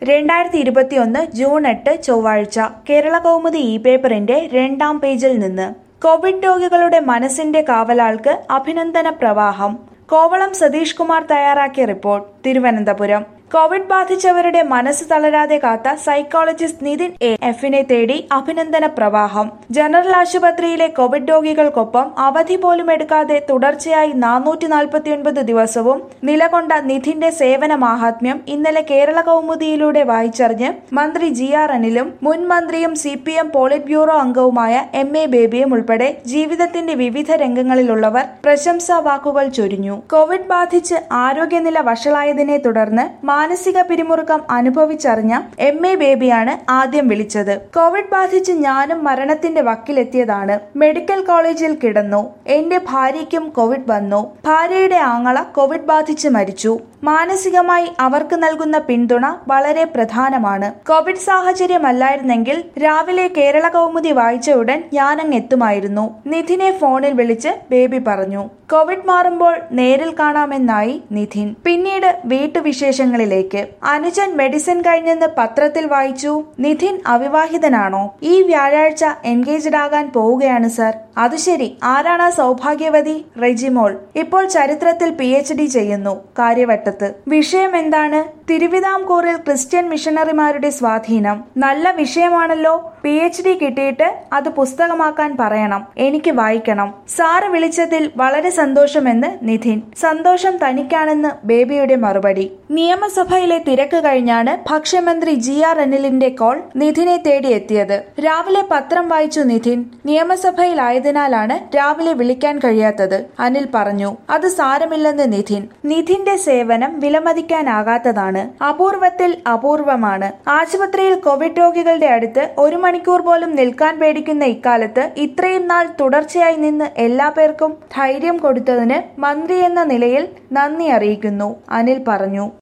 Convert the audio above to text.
രണ്ടായിരത്തി ഇരുപത്തിയൊന്ന് ജൂൺ എട്ട് ചൊവ്വാഴ്ച കേരള കൗമുദി ഇ പേപ്പറിന്റെ രണ്ടാം പേജിൽ നിന്ന് കോവിഡ് രോഗികളുടെ മനസ്സിന്റെ കാവലാൾക്ക് അഭിനന്ദന പ്രവാഹം കോവളം സതീഷ് കുമാർ തയ്യാറാക്കിയ റിപ്പോർട്ട് തിരുവനന്തപുരം കോവിഡ് ബാധിച്ചവരുടെ മനസ്സ് തളരാതെ കാത്ത സൈക്കോളജിസ്റ്റ് നിതിൻ എ എഫിനെ തേടി അഭിനന്ദന പ്രവാഹം ജനറൽ ആശുപത്രിയിലെ കോവിഡ് രോഗികൾക്കൊപ്പം അവധി പോലും എടുക്കാതെ തുടർച്ചയായി നാനൂറ്റി നാൽപ്പത്തിയൊൻപത് ദിവസവും നിലകൊണ്ട നിധിന്റെ സേവന മാഹാത്മ്യം ഇന്നലെ കേരള കൗമുദിയിലൂടെ വായിച്ചറിഞ്ഞ് മന്ത്രി ജി ആർ അനിലും മുൻ മന്ത്രിയും C P M polit bureau അംഗവുമായ എം എ ബേബിയും ഉൾപ്പെടെ ജീവിതത്തിന്റെ വിവിധ രംഗങ്ങളിലുള്ളവർ പ്രശംസാ വാക്കുകൾ ചൊരിഞ്ഞു കോവിഡ് ബാധിച്ച് ആരോഗ്യനില വഷളായതിനെ തുടർന്ന് മാനസിക പിരിമുറുക്കം അനുഭവിച്ചറിഞ്ഞ എം എ ബേബിയാണ് ആദ്യം വിളിച്ചത് കോവിഡ് ബാധിച്ച് ഞാനും മരണത്തിന്റെ വക്കിലെത്തിയതാണ് മെഡിക്കൽ കോളേജിൽ കിടന്നു എന്റെ ഭാര്യയ്ക്കും കോവിഡ് വന്നു ഭാര്യയുടെ ആങ്ങള കോവിഡ് ബാധിച്ച് മരിച്ചു മാനസികമായി അവർക്ക് നൽകുന്ന പിന്തുണ വളരെ പ്രധാനമാണ് കോവിഡ് സാഹചര്യമല്ലായിരുന്നെങ്കിൽ രാവിലെ കേരള കൗമുദി വായിച്ച ഉടൻ ഞാനങ്ങ് എത്തുമായിരുന്നു നിധിനെ ഫോണിൽ വിളിച്ച് ബേബി പറഞ്ഞു കോവിഡ് മാറുമ്പോൾ നേരിൽ കാണാമെന്നായി നിധിൻ പിന്നീട് വീട്ടുവിശേഷങ്ങളിലേക്ക് അനുജൻ മെഡിസിൻ കഴിഞ്ഞെന്ന് പത്രത്തിൽ വായിച്ചു നിധിൻ അവിവാഹിതനാണോ ഈ വ്യാഴാഴ്ച എൻഗേജ്ഡ് ആകാൻ പോവുകയാണ് സർ അത് ശരി ആരാണ് ആ സൗഭാഗ്യവതി റെജിമോൾ ഇപ്പോൾ ചരിത്രത്തിൽ പി എച്ച് ഡി ചെയ്യുന്നു കാര്യവട്ടത്ത് വിഷയം എന്താണ് തിരുവിതാംകൂറിൽ ക്രിസ്ത്യൻ മിഷണറിമാരുടെ സ്വാധീനം നല്ല വിഷയമാണല്ലോ പി എച്ച് ഡി കിട്ടിയിട്ട് അത് പുസ്തകമാക്കാൻ പറയണം എനിക്ക് വായിക്കണം സാറ് വിളിച്ചതിൽ വളരെ സന്തോഷമെന്ന് നിധിൻ സന്തോഷം തനിക്കാണെന്ന് ബേബിയുടെ മറുപടി നിയമസഭയിലെ തിരക്ക് കഴിഞ്ഞാണ് ഭക്ഷ്യമന്ത്രി ജി ആർ അനിലിന്റെ കോൾ നിധിനെ തേടി എത്തിയത് രാവിലെ പത്രം വായിച്ചു നിധിൻ നിയമസഭയിലായതിനാലാണ് രാവിലെ വിളിക്കാൻ കഴിയാത്തത് അനിൽ പറഞ്ഞു അത് സാരമില്ലെന്ന് നിധിൻ നിധിന്റെ സേവനം വിലമതിക്കാനാകാത്തതാണ് അപൂർവത്തിൽ അപൂർവമാണ് ആശുപത്രിയിൽ കോവിഡ് രോഗികളുടെ അടുത്ത് ഒരു മണിക്കൂർ പോലും നിൽക്കാൻ പേടിക്കുന്ന ഇക്കാലത്ത് ഇത്രയും നാൾ തുടർച്ചയായി നിന്ന് എല്ലാ പേർക്കും ധൈര്യം കൊടുത്തതിന് മന്ത്രി എന്ന നിലയിൽ നന്ദി അറിയിക്കുന്നു അനിൽ പറഞ്ഞു